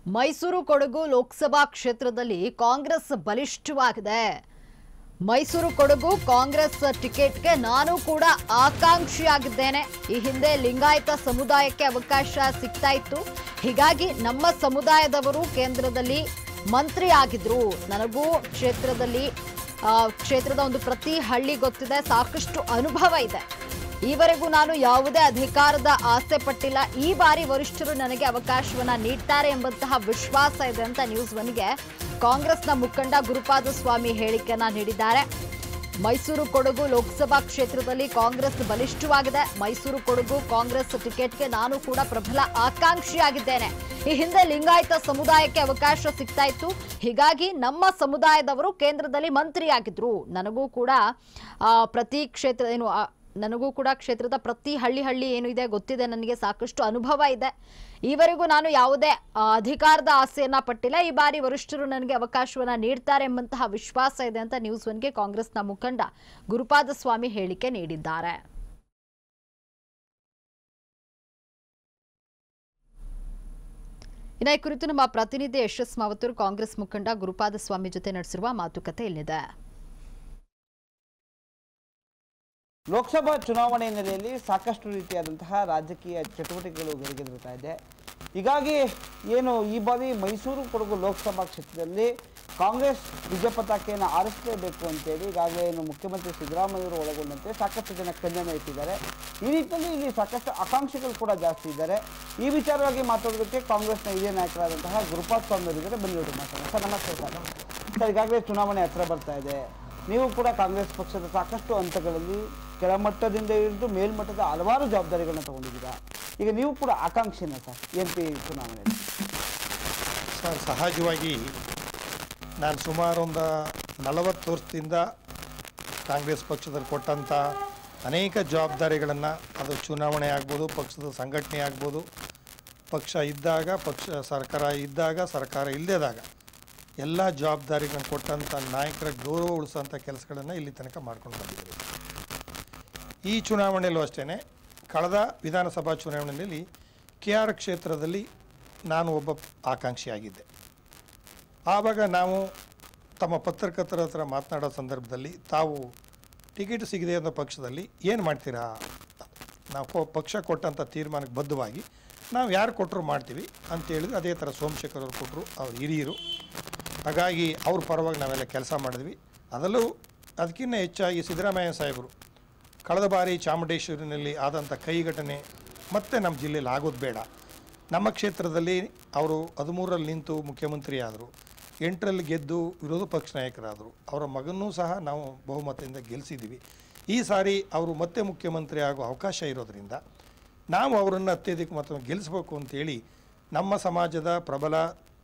ಮೈಸೂರು ಕೊಡಗು ಲೋಕಸಭಾ ಕ್ಷೇತ್ರದಲ್ಲಿ ಕಾಂಗ್ರೆಸ್ ಬಲಿಷ್ಠವಾಗಿದೆ ಮೈಸೂರು ಕೊಡಗು ಕಾಂಗ್ರೆಸ್ ಟಿಕೆಟ್ಗೆ ನಾನು ಕೂಡ ಆಕಾಂಕ್ಷಿಯಾಗಿದ್ದೇನೆ ಈ ಹಿಂದೆ ಲಿಂಗಾಯತ ಸಮುದಾಯಕ್ಕೆ ಅವಕಾಶ ಸಿಗ್ತಾ ಇತ್ತು ಹೀಗಾಗಿ ನಮ್ಮ ಸಮುದಾಯದವರು ಕೇಂದ್ರದಲ್ಲಿ ಮಂತ್ರಿ ಆಗಿದ್ರು ನನಗೂ ಕ್ಷೇತ್ರದಲ್ಲಿ ಆ, ಕ್ಷೇತ್ರದ ಒಂದು ಪ್ರತಿ ಹಳ್ಳಿ ಗೊತ್ತಿದೆ ಸಾಕಷ್ಟು ಅನುಭವ ಇದೆ ಈವರೆಗೂ ನಾನು ಯಾವುದೇ ಅಧಿಕಾರದ ಆಸೆ ಪಟ್ಟಿಲ್ಲ ಈ ಬಾರಿ ವರಿಷ್ಠರು ನನಗೆ ಅವಕಾಶವನ್ನ ನೀಡ್ತಾರೆ ಎಂಬಂತಹ ವಿಶ್ವಾಸ ಇದೆ ಅಂತ ನ್ಯೂಸ್ ಒನ್ಗೆ ಕಾಂಗ್ರೆಸ್ನ ಮುಖಂಡ ಗುರುಪಾದ ಸ್ವಾಮಿ ಹೇಳಿಕೆಯನ್ನ ನೀಡಿದ್ದಾರೆ ಮೈಸೂರು ಕೊಡಗು ಲೋಕಸಭಾ ಕ್ಷೇತ್ರದಲ್ಲಿ ಕಾಂಗ್ರೆಸ್ ಬಲಿಷ್ಠವಾಗಿದೆ ಮೈಸೂರು ಕೊಡಗು ಕಾಂಗ್ರೆಸ್ ಟಿಕೆಟ್ಗೆ ನಾನು ಕೂಡ ಪ್ರಬಲ ಆಕಾಂಕ್ಷಿಯಾಗಿದ್ದೇನೆ ಈ ಹಿಂದೆ ಲಿಂಗಾಯತ ಸಮುದಾಯಕ್ಕೆ ಅವಕಾಶ ಸಿಗ್ತಾ ಇತ್ತು ಹೀಗಾಗಿ ನಮ್ಮ ಸಮುದಾಯದವರು ಕೇಂದ್ರದಲ್ಲಿ ಮಂತ್ರಿಯಾಗಿದ್ರು ನನಗೂ ಕೂಡ ಆ, ಪ್ರತಿ ಕ್ಷೇತ್ರ ಏನು ಆ, ನನಗೂ ಕೂಡ ಕ್ಷೇತ್ರದ ಪ್ರತಿ ಹಳ್ಳಿ ಹಳ್ಳಿ ಏನು ಇದೆ ಗೊತ್ತಿದೆ ನನಗೆ ಸಾಕಷ್ಟು ಅನುಭವ ಇದೆ ಈವರೆಗೂ ನಾನು ಯಾವುದೇ ಆ, ಅಧಿಕಾರದ ಆಸೆಯನ್ನ ಪಟ್ಟಿಲ್ಲ ಈ ಬಾರಿ ವರಿಷ್ಠರು ನನಗೆ ಅವಕಾಶವನ್ನ ನೀಡ್ತಾರೆ ಎಂಬಂತಹ ವಿಶ್ವಾಸ ಇದೆ ಅಂತ ನ್ಯೂಸ್ ಒನ್ಗೆ ಕಾಂಗ್ರೆಸ್ನ ಮುಖಂಡ ಗುರುಪಾದ ಸ್ವಾಮಿ ಹೇಳಿಕೆ ನೀಡಿದ್ದಾರೆ ಇನ್ನು ಈ ಕುರಿತು ನಮ್ಮ ಪ್ರತಿನಿಧಿ ಯಶಸ್ ಮಾವತೂರು ಕಾಂಗ್ರೆಸ್ ಮುಖಂಡ ಗುರುಪಾದ ಸ್ವಾಮಿ ಜೊತೆ ನಡೆಸಿರುವ ಮಾತುಕತೆ ಇಲ್ಲಿದೆ ಲೋಕಸಭಾ ಚುನಾವಣೆ ಹಿನ್ನೆಲೆಯಲ್ಲಿ ಸಾಕಷ್ಟು ರೀತಿಯಾದಂತಹ ರಾಜಕೀಯ ಚಟುವಟಿಕೆಗಳು ಗರಿಗೆದರ್ತಾ ಇದೆ ಹೀಗಾಗಿ ಏನು ಈ ಬಾರಿ ಮೈಸೂರು ಕೊಡಗು ಲೋಕಸಭಾ ಕ್ಷೇತ್ರದಲ್ಲಿ ಕಾಂಗ್ರೆಸ್ ವಿಜಯ ಪತಾಕೆಯನ್ನು ಆರಿಸಲೇಬೇಕು ಅಂತೇಳಿ ಈಗಾಗಲೇ ಏನು ಮುಖ್ಯಮಂತ್ರಿ ಸಿದ್ದರಾಮಯ್ಯವರು ಒಳಗೊಂಡಂತೆ ಸಾಕಷ್ಟು ಜನ ಕಣ್ಣನ್ನು ಇಟ್ಟಿದ್ದಾರೆ ಈ ನಿಟ್ಟಿನಲ್ಲಿ ಇಲ್ಲಿ ಸಾಕಷ್ಟು ಆಕಾಂಕ್ಷಿಗಳು ಕೂಡ ಜಾಸ್ತಿ ಇದ್ದಾರೆ ಈ ವಿಚಾರವಾಗಿ ಮಾತಾಡೋದಕ್ಕೆ ಕಾಂಗ್ರೆಸ್ನ ಹಿರಿಯ ನಾಯಕರಾದಂತಹ ಗುರುಪಾದ್ ಸ್ವಾಮಿ ಅವರಿದ್ದಾರೆ ಬನ್ನಿ ನೋಡಿ ಮಾತಾಡೋಣ ಸರ್ ನಮಸ್ತೆ ಸರ್ ಸರ್ ಈಗಾಗಲೇ ಚುನಾವಣೆ ಹತ್ರ ಬರ್ತಾ ಇದೆ ನೀವು ಕೂಡ ಕಾಂಗ್ರೆಸ್ ಪಕ್ಷದ ಸಾಕಷ್ಟು ಹಂತಗಳಲ್ಲಿ ಕೆಳಮಟ್ಟದಿಂದ ಹಿಡಿದು ಮೇಲ್ಮಟ್ಟದ ಹಲವಾರು ಜವಾಬ್ದಾರಿಗಳನ್ನ ತಗೊಂಡಿದ್ದೀರಾ ಈಗ ನೀವು ಕೂಡ ಆಕಾಂಕ್ಷಿನ ಸರ್ ಎಂ ಪಿ ಚುನಾವಣೆಯಲ್ಲಿ ಸರ್ ಸಹಜವಾಗಿ ನಾನು ಸುಮಾರು ಒಂದು ನಲವತ್ತು ವರ್ಷದಿಂದ ಕಾಂಗ್ರೆಸ್ ಪಕ್ಷದಲ್ಲಿ ಕೊಟ್ಟಂಥ ಅನೇಕ ಜವಾಬ್ದಾರಿಗಳನ್ನು ಅದು ಚುನಾವಣೆ ಆಗ್ಬೋದು ಪಕ್ಷದ ಸಂಘಟನೆ ಆಗ್ಬೋದು ಪಕ್ಷ ಇದ್ದಾಗ ಪಕ್ಷ ಸರ್ಕಾರ ಇದ್ದಾಗ ಸರ್ಕಾರ ಇಲ್ಲದಾಗ ಎಲ್ಲ ಜವಾಬ್ದಾರಿಗಳನ್ನು ಕೊಟ್ಟಂಥ ನಾಯಕರ ಗೌರವ ಉಳಿಸೋಂಥ ಕೆಲಸಗಳನ್ನು ಇಲ್ಲಿ ತನಕ ಮಾಡ್ಕೊಂಡು ಬಂದಿದ್ದೀವಿ ಈ ಚುನಾವಣೆಯಲ್ಲೂ ಅಷ್ಟೇ ಕಳೆದ ವಿಧಾನಸಭಾ ಚುನಾವಣೆಯಲ್ಲಿ ಕೆ ಆರ್ ಕ್ಷೇತ್ರದಲ್ಲಿ ನಾನು ಒಬ್ಬ ಆಕಾಂಕ್ಷಿಯಾಗಿದ್ದೆ ಆವಾಗ ನಾವು ತಮ್ಮ ಪತ್ರಕರ್ತರ ಹತ್ರ ಮಾತನಾಡೋ ಸಂದರ್ಭದಲ್ಲಿ ತಾವು ಟಿಕೆಟ್ ಸಿಗದೆ ಅನ್ನೋ ಪಕ್ಷದಲ್ಲಿ ಏನು ಮಾಡ್ತೀರಾ ನಾವು ಕೊ- ಪಕ್ಷ ಕೊಟ್ಟಂಥ ತೀರ್ಮಾನಕ್ಕೆ ಬದ್ಧವಾಗಿ ನಾವು ಯಾರು ಕೊಟ್ಟರು ಮಾಡ್ತೀವಿ ಅಂತ ಹೇಳಿದ್ರೆ ಅದೇ ಥರ ಸೋಮಶೇಖರ್ ಅವರು ಕೊಟ್ಟರು ಅವ್ರು ಹಿರಿಯರು ಹಾಗಾಗಿ ಅವ್ರ ಪರವಾಗಿ ನಾವೆಲ್ಲ ಕೆಲಸ ಮಾಡಿದ್ವಿ ಅದರಲ್ಲೂ ಅದಕ್ಕಿಂತ ಹೆಚ್ಚಾಗಿ ಸಿದ್ದರಾಮಯ್ಯ ಸಾಹೇಬರು ಕಳೆದ ಬಾರಿ ಚಾಮುಂಡೇಶ್ವರಿನಲ್ಲಿ ಆದಂಥ ಕೈ ಘಟನೆ ಮತ್ತೆ ನಮ್ಮ ಜಿಲ್ಲೆಯಲ್ಲಿ ಆಗೋದು ಬೇಡ ನಮ್ಮ ಕ್ಷೇತ್ರದಲ್ಲಿ ಅವರು ಹದಿಮೂರರಲ್ಲಿ ನಿಂತು ಮುಖ್ಯಮಂತ್ರಿ ಆದರು ಎಂಟರಲ್ಲಿ ಗೆದ್ದು ವಿರೋಧ ಪಕ್ಷ ನಾಯಕರಾದರು ಅವರ ಮಗನೂ ಸಹ ನಾವು ಬಹುಮತದಿಂದ ಗೆಲ್ಲಿಸಿದ್ದೀವಿ ಈ ಸಾರಿ ಅವರು ಮತ್ತೆ ಮುಖ್ಯಮಂತ್ರಿ ಆಗೋ ಅವಕಾಶ ಇರೋದರಿಂದ ನಾವು ಅವರನ್ನು ಅತ್ಯಧಿಕ ಮತವನ್ನು ಗೆಲ್ಲಿಸ್ಬೇಕು ಅಂತೇಳಿ ನಮ್ಮ ಸಮಾಜದ ಪ್ರಬಲ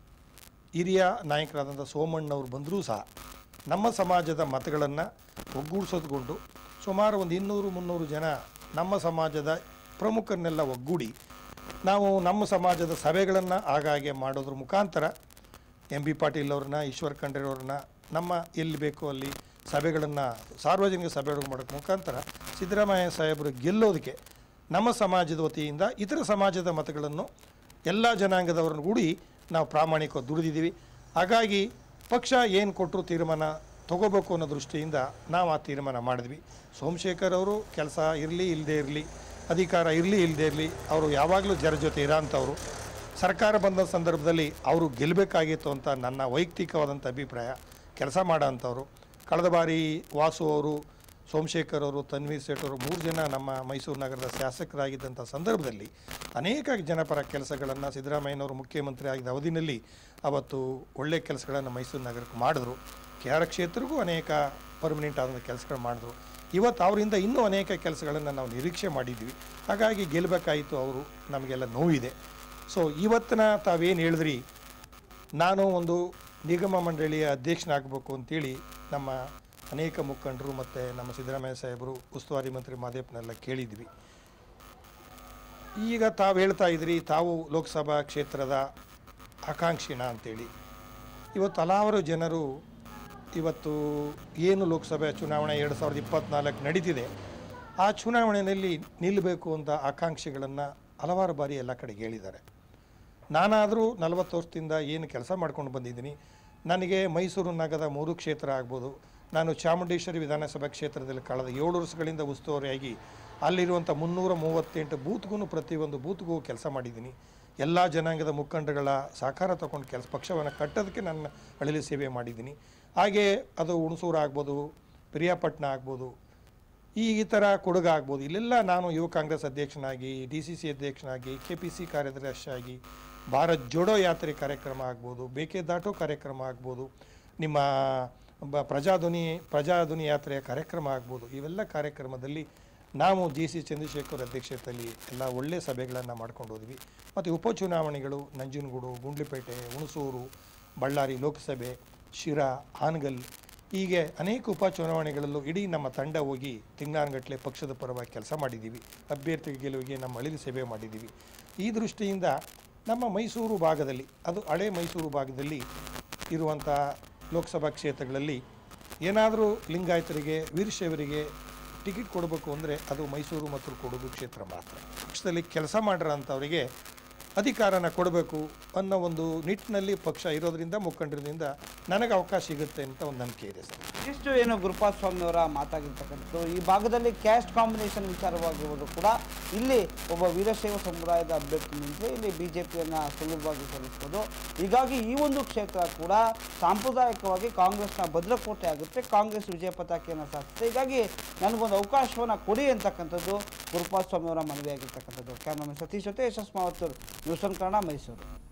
ಹಿರಿಯ ನಾಯಕರಾದಂಥ ಸೋಮಣ್ಣವ್ರು ಬಂದರೂ ಸಹ ನಮ್ಮ ಸಮಾಜದ ಮತಗಳನ್ನು ಒಗ್ಗೂಡಿಸೋದ್ಕೊಂಡು ಸುಮಾರು ಒಂದು ಇನ್ನೂರು ಮುನ್ನೂರು ಜನ ನಮ್ಮ ಸಮಾಜದ ಪ್ರಮುಖರನ್ನೆಲ್ಲ ಒಗ್ಗೂಡಿ ನಾವು ನಮ್ಮ ಸಮಾಜದ ಸಭೆಗಳನ್ನು ಆಗಾಗ್ಗೆ ಮಾಡೋದ್ರ ಮುಖಾಂತರ ಎಂ ಬಿ ಪಾಟೀಲ್ ಅವ್ರನ್ನ ಈಶ್ವರ್ ಖಂಡ್ರೆಯವ್ರನ್ನ ನಮ್ಮ ಎಲ್ಲಿ ಬೇಕೋ ಅಲ್ಲಿ ಸಭೆಗಳನ್ನು ಸಾರ್ವಜನಿಕ ಸಭೆಗಳು ಮಾಡೋಕ್ಕೆ ಮುಖಾಂತರ ಸಿದ್ದರಾಮಯ್ಯ ಸಾಹೇಬರು ಗೆಲ್ಲೋದಕ್ಕೆ ನಮ್ಮ ಸಮಾಜದ ವತಿಯಿಂದ ಇತರ ಸಮಾಜದ ಮತಗಳನ್ನು ಎಲ್ಲ ಜನಾಂಗದವರನ್ನು ಕೂಡಿ ನಾವು ಪ್ರಾಮಾಣಿಕವಾಗಿ ದುಡಿದಿದ್ದೀವಿ ಹಾಗಾಗಿ ಪಕ್ಷ ಏನು ಕೊಟ್ಟರು ತೀರ್ಮಾನ ತಗೋಬೇಕು ಅನ್ನೋ ದೃಷ್ಟಿಯಿಂದ ನಾವು ಆ ತೀರ್ಮಾನ ಮಾಡಿದ್ವಿ ಸೋಮಶೇಖರ್ ಅವರು ಕೆಲಸ ಇರಲಿ ಇಲ್ಲದೆ ಇರಲಿ ಅಧಿಕಾರ ಇರಲಿ ಇಲ್ಲದೆ ಇರಲಿ ಅವರು ಯಾವಾಗಲೂ ಜರ ಜೊತೆ ಇರೋಂಥವ್ರು ಸರ್ಕಾರ ಬಂದ ಸಂದರ್ಭದಲ್ಲಿ ಅವರು ಗೆಲ್ಲಬೇಕಾಗಿತ್ತು ಅಂತ ನನ್ನ ವೈಯಕ್ತಿಕವಾದಂಥ ಅಭಿಪ್ರಾಯ ಕೆಲಸ ಮಾಡೋಂಥವ್ರು ಕಳೆದ ಬಾರಿ ವಾಸು ಅವರು ಸೋಮಶೇಖರ್ ಅವರು ತನ್ವೀರ್ ಸೇಠ್ ಅವರು ಮೂರು ಜನ ನಮ್ಮ ಮೈಸೂರು ನಗರದ ಶಾಸಕರಾಗಿದ್ದಂಥ ಸಂದರ್ಭದಲ್ಲಿ ಅನೇಕ ಜನಪರ ಕೆಲಸಗಳನ್ನು ಸಿದ್ದರಾಮಯ್ಯನವರು ಮುಖ್ಯಮಂತ್ರಿ ಆಗಿದ್ದ ಅವಧಿನಲ್ಲಿ ಅವತ್ತು ಒಳ್ಳೆ ಕೆಲಸಗಳನ್ನು ಮೈಸೂರು ನಗರಕ್ಕೆ ಮಾಡಿದ್ರು ಕೆ ಆರ್ ಕ್ಷೇತ್ರಕ್ಕೂ ಅನೇಕ ಪರ್ಮನೆಂಟ್ ಆದಂಥ ಕೆಲಸಗಳು ಮಾಡಿದ್ರು ಇವತ್ತು ಅವರಿಂದ ಇನ್ನೂ ಅನೇಕ ಕೆಲಸಗಳನ್ನು ನಾವು ನಿರೀಕ್ಷೆ ಮಾಡಿದ್ವಿ ಹಾಗಾಗಿ ಗೆಲ್ಲಬೇಕಾಯಿತು ಅವರು ನಮಗೆಲ್ಲ ನೋವಿದೆ ಸೊ ಇವತ್ತಿನ ತಾವೇನು ಹೇಳಿದ್ರಿ ನಾನು ಒಂದು ನಿಗಮ ಮಂಡಳಿಯ ಅಧ್ಯಕ್ಷನಾಗಬೇಕು ಅಂತೇಳಿ ನಮ್ಮ ಅನೇಕ ಮುಖಂಡರು ಮತ್ತು ನಮ್ಮ ಸಿದ್ದರಾಮಯ್ಯ ಸಾಹೇಬರು ಉಸ್ತುವಾರಿ ಮಂತ್ರಿ ಮಾದೇಪ್ಪನೆಲ್ಲ ಕೇಳಿದ್ವಿ ಈಗ ತಾವು ಹೇಳ್ತಾ ಇದ್ರಿ ತಾವು ಲೋಕಸಭಾ ಕ್ಷೇತ್ರದ ಆಕಾಂಕ್ಷಿಣ ಅಂತೇಳಿ ಇವತ್ತು ಹಲವಾರು ಜನರು ಇವತ್ತು ಏನು ಲೋಕಸಭೆ ಚುನಾವಣೆ ಎರಡು ಸಾವಿರದ ಇಪ್ಪತ್ತ್ನಾಲ್ಕು ನಡೀತಿದೆ ಆ ಚುನಾವಣೆಯಲ್ಲಿ ನಿಲ್ಲಬೇಕು ಅಂತ ಆಕಾಂಕ್ಷಿಗಳನ್ನು ಹಲವಾರು ಬಾರಿ ಎಲ್ಲ ಕಡೆ ಹೇಳಿದ್ದಾರೆ ನಾನಾದರೂ ನಲವತ್ತು ವರ್ಷದಿಂದ ಏನು ಕೆಲಸ ಮಾಡ್ಕೊಂಡು ಬಂದಿದ್ದೀನಿ ನನಗೆ ಮೈಸೂರು ನಗರದ ಮೂರು ಕ್ಷೇತ್ರ ಆಗ್ಬೋದು ನಾನು ಚಾಮುಂಡೇಶ್ವರಿ ವಿಧಾನಸಭಾ ಕ್ಷೇತ್ರದಲ್ಲಿ ಕಳೆದ ಏಳು ವರ್ಷಗಳಿಂದ ಉಸ್ತುವಾರಿಯಾಗಿ ಅಲ್ಲಿರುವಂಥ ಮುನ್ನೂರ ಮೂವತ್ತೆಂಟು ಬೂತ್ಗೂ ಪ್ರತಿಯೊಂದು ಬೂತ್ಗೂ ಕೆಲಸ ಮಾಡಿದ್ದೀನಿ ಎಲ್ಲ ಜನಾಂಗದ ಮುಖಂಡಗಳ ಸಹಕಾರ ತಗೊಂಡು ಕೆಲಸ ಪಕ್ಷವನ್ನು ಕಟ್ಟೋದಕ್ಕೆ ನನ್ನ ಅಳಲಿ ಸೇವೆ ಮಾಡಿದ್ದೀನಿ ಹಾಗೆ ಅದು ಹುಣಸೂರು ಆಗ್ಬೋದು ಪ್ರಿಯಾಪಟ್ಟಣ ಆಗ್ಬೋದು ಈ ಈ ಥರ ಕೊಡಗ ಆಗ್ಬೋದು ಇಲ್ಲೆಲ್ಲ ನಾನು ಯುವ ಕಾಂಗ್ರೆಸ್ ಅಧ್ಯಕ್ಷನಾಗಿ ಡಿ ಸಿ ಸಿ ಅಧ್ಯಕ್ಷನಾಗಿ ಕೆ ಪಿ ಸಿ ಕಾರ್ಯದರ್ಶಿಯಾಗಿ ಭಾರತ್ ಜೋಡೋ ಯಾತ್ರೆ ಕಾರ್ಯಕ್ರಮ ಆಗ್ಬೋದು ಬೇಕೆ ದಾಟೋ ಕಾರ್ಯಕ್ರಮ ಆಗ್ಬೋದು ನಿಮ್ಮ ಬ ಪ್ರಜಾಧ್ವನಿ ಪ್ರಜಾಧ್ವನಿ ಯಾತ್ರೆಯ ಕಾರ್ಯಕ್ರಮ ಆಗ್ಬೋದು ಇವೆಲ್ಲ ಕಾರ್ಯಕ್ರಮದಲ್ಲಿ ನಾವು ಜಿ ಸಿ ಚಂದ್ರಶೇಖರ್ ಅಧ್ಯಕ್ಷತೆಯಲ್ಲಿ ಎಲ್ಲ ಒಳ್ಳೆಯ ಸಭೆಗಳನ್ನು ಮಾಡ್ಕೊಂಡು ಹೋದ್ವಿ ಮತ್ತು ಉಪಚುನಾವಣೆಗಳು ನಂಜನಗೂಡು ಗುಂಡ್ಲುಪೇಟೆ ಹುಣಸೂರು ಬಳ್ಳಾರಿ ಲೋಕಸಭೆ ಶಿರಾ ಹಾನಗಲ್ ಹೀಗೆ ಅನೇಕ ಉಪಚುನಾವಣೆಗಳಲ್ಲೂ ಇಡೀ ನಮ್ಮ ತಂಡ ಹೋಗಿ ತಿಂಗಳಾನುಗಟ್ಟಲೆ ಪಕ್ಷದ ಪರವಾಗಿ ಕೆಲಸ ಮಾಡಿದ್ದೀವಿ ಅಭ್ಯರ್ಥಿ ಗೆಲುವಿಗೆ ನಮ್ಮ ಅಳಿಲು ಸೇವೆ ಮಾಡಿದ್ದೀವಿ ಈ ದೃಷ್ಟಿಯಿಂದ ನಮ್ಮ ಮೈಸೂರು ಭಾಗದಲ್ಲಿ ಅದು ಹಳೆ ಮೈಸೂರು ಭಾಗದಲ್ಲಿ ಇರುವಂಥ ಲೋಕಸಭಾ ಕ್ಷೇತ್ರಗಳಲ್ಲಿ ಏನಾದರೂ ಲಿಂಗಾಯತರಿಗೆ ವೀರಶೈವರಿಗೆ ಟಿಕೆಟ್ ಕೊಡಬೇಕು ಅಂದರೆ ಅದು ಮೈಸೂರು ಮತ್ತು ಕೊಡಗು ಕ್ಷೇತ್ರ ಮಾತ್ರ ಪಕ್ಷದಲ್ಲಿ ಕೆಲಸ ಮಾಡಿರೋಂಥವರಿಗೆ ಅಧಿಕಾರನ ಕೊಡಬೇಕು ಅನ್ನೋ ಒಂದು ನಿಟ್ಟಿನಲ್ಲಿ ಪಕ್ಷ ಇರೋದ್ರಿಂದ ಮುಖಂಡರಿಂದ ನನಗೆ ಅವಕಾಶ ಸಿಗುತ್ತೆ ಅಂತ ಒಂದು ನಂಬಿಕೆ ಇದೆ ಸರ್ ಇಷ್ಟು ಏನು ಗುರುಪಾದ ಸ್ವಾಮಿ ಅವರ ಮಾತಾಗಿರ್ತಕ್ಕಂಥದ್ದು ಈ ಭಾಗದಲ್ಲಿ ಕ್ಯಾಸ್ಟ್ ಕಾಂಬಿನೇಷನ್ ವಿಚಾರವಾಗಿರುವುದು ಕೂಡ ಇಲ್ಲಿ ಒಬ್ಬ ವೀರಶೈವ ಸಮುದಾಯದ ಅಭ್ಯರ್ಥಿ ನಿಂತರೆ ಇಲ್ಲಿ ಬಿ ಜೆ ಪಿಯನ್ನು ಸುಲಭವಾಗಿ ಸಲ್ಲಿಸ್ಬೋದು ಹೀಗಾಗಿ ಈ ಒಂದು ಕ್ಷೇತ್ರ ಕೂಡ ಸಾಂಪ್ರದಾಯಿಕವಾಗಿ ಕಾಂಗ್ರೆಸ್ನ ಭದ್ರಕೋಟೆ ಆಗುತ್ತೆ ಕಾಂಗ್ರೆಸ್ ವಿಜಯ ಪತಾಕೆಯನ್ನು ಸಾಧಿಸುತ್ತೆ ಹೀಗಾಗಿ ನನಗೊಂದು ಅವಕಾಶವನ್ನು ಕೊಡಿ ಅಂತಕ್ಕಂಥದ್ದು ಗುರುಪಾದ ಸ್ವಾಮಿ ಅವರ ಮನವಿಯಾಗಿರ್ತಕ್ಕಂಥದ್ದು ಕ್ಯಾಮ್ರಾಮನ್ ಸತೀಶ್ ಜೊತೆ ಯಶಸ್ ಮಾವತ್ತೂರು ನ್ಯೂಸ್ ಒನ್ ಕನ್ನಡ ಮೈಸೂರು